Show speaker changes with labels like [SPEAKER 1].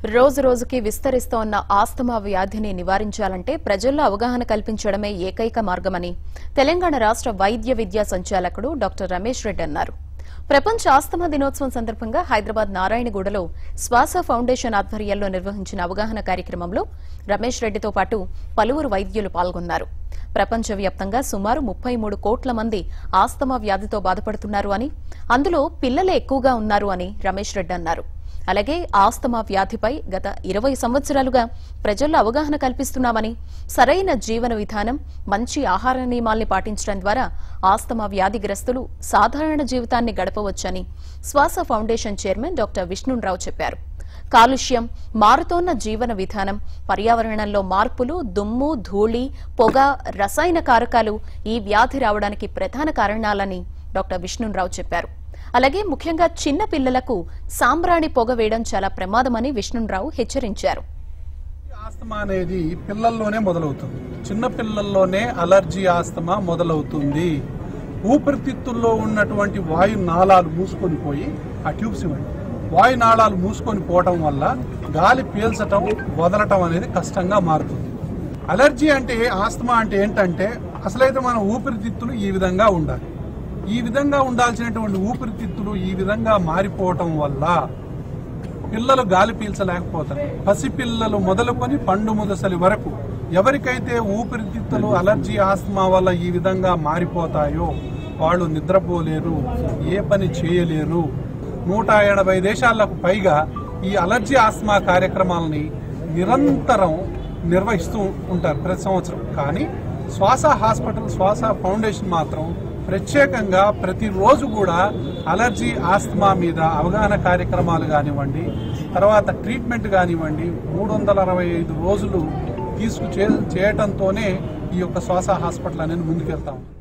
[SPEAKER 1] రోజు రోజుకి విస్తరిస్తోన్న ఆస్తమా వ్యాధిని నివారించాలంటే ప్రజల్లో అవగాహన కల్పించడమే ఏకైక మార్గమని తెలంగాణ రాష్ట్ర వైద్య విద్యా సంచాలకుడు డాక్టర్ రమేష్ రెడ్డి అన్నారు ప్రపంచ ఆస్తమా దినోత్సవం సందర్భంగా హైదరాబాద్ నారాయణగూడలో శ్వాస ఫౌండేషన్ ఆధ్వర్యంలో నిర్వహించిన అవగాహన కార్యక్రమంలో రమేష్ రెడ్డితో పాటు పలువురు వైద్యులు పాల్గొన్నారు ప్రపంచవ్యాప్తంగా సుమారు ముప్పై మూడు కోట్ల మంది ఆస్తమా వ్యాధితో బాధపడుతున్నారు అని అందులో పిల్లలే ఎక్కువగా ఉన్నారు అని రమేష్ రెడ్డి అన్నారు అలాగే ఆస్తమా వ్యాధిపై గత ఇరవై సంవత్సరాలుగా ప్రజల్లో అవగాహన కల్పిస్తున్నామని సరైన జీవన విధానం మంచి ఆహార నియమాల్ని పాటించడం ద్వారా ఆస్తమా వ్యాధిగ్రస్తులు సాధారణ జీవితాన్ని గడపవచ్చని శ్వాస ఫౌండేషన్ చైర్మన్ డాక్టర్ విష్ణురావు చెప్పారు కాలుష్యం మారుతోన్న జీవన విధానం పర్యావరణంలో మార్పులు దుమ్ము ధూళి పొగ రసాయన కారకాలు ఈ వ్యాధి రావడానికి ప్రధాన కారణాలని డాక్టర్ విష్ణురావు చెప్పారు అలాగే ముఖ్యంగా చిన్న పిల్లలకు సాంబ్రాణి పొగ వేయడం చాలా ప్రమాదమని విష్ణురావు హెచ్చరించారు
[SPEAKER 2] ఆస్తమా అనేది పిల్లల్లోనే మొదలవుతుంది చిన్న పిల్లల్లోనే అలర్జీ ఆస్తమా మొదలవుతుంది ఊపిరితిత్తుల్లో ఉన్నటువంటి వాయు నాళాలు మూసుకొని పోయి ఆ ట్యూబ్స్ ఇవ్వండి వాయు నాళాలు మూసుకొని పోవటం వల్ల గాలి పీల్చటం వదలటం అనేది కష్టంగా మారుతుంది అలర్జీ అంటే ఆస్తమా అంటే ఏంటంటే అసలైతే మన ఊపిరితిత్తులు ఈ విధంగా ఉండాలి ఈ విధంగా ఉండాల్సినటువంటి ఊపిరితిత్తులు ఈ విధంగా మారిపోవటం వల్ల పిల్లలు గాలి పీల్చలేకపోతారు పసిపిల్లలు మొదలుకొని పండు ముదసలి వరకు ఎవరికైతే ఊపిరితిత్తులు అలర్జీ ఆస్తమా వల్ల ఈ విధంగా మారిపోతాయో వాళ్ళు నిద్రపోలేరు ఏ పని చేయలేరు నూట ఎనభై దేశాలకు పైగా ఈ అలర్జీ ఆస్తమా కార్యక్రమాలని నిరంతరం నిర్వహిస్తూ ఉంటారు ప్రతి సంవత్సరం కానీ శ్వాస హాస్పిటల్ శ్వాస ఫౌండేషన్ మాత్రం ప్రత్యేకంగా ప్రతిరోజు కూడా అలర్జీ ఆస్తమా మీద అవగాహన కార్యక్రమాలు కానివ్వండి తర్వాత ట్రీట్మెంట్ కానివ్వండి మూడు వందల అరవై ఐదు రోజులు తీసుకు చే- చేయటంతోనే ఈ యొక్క శ్వాస హాస్పిటల్ అనేది ముందుకెళ్తాం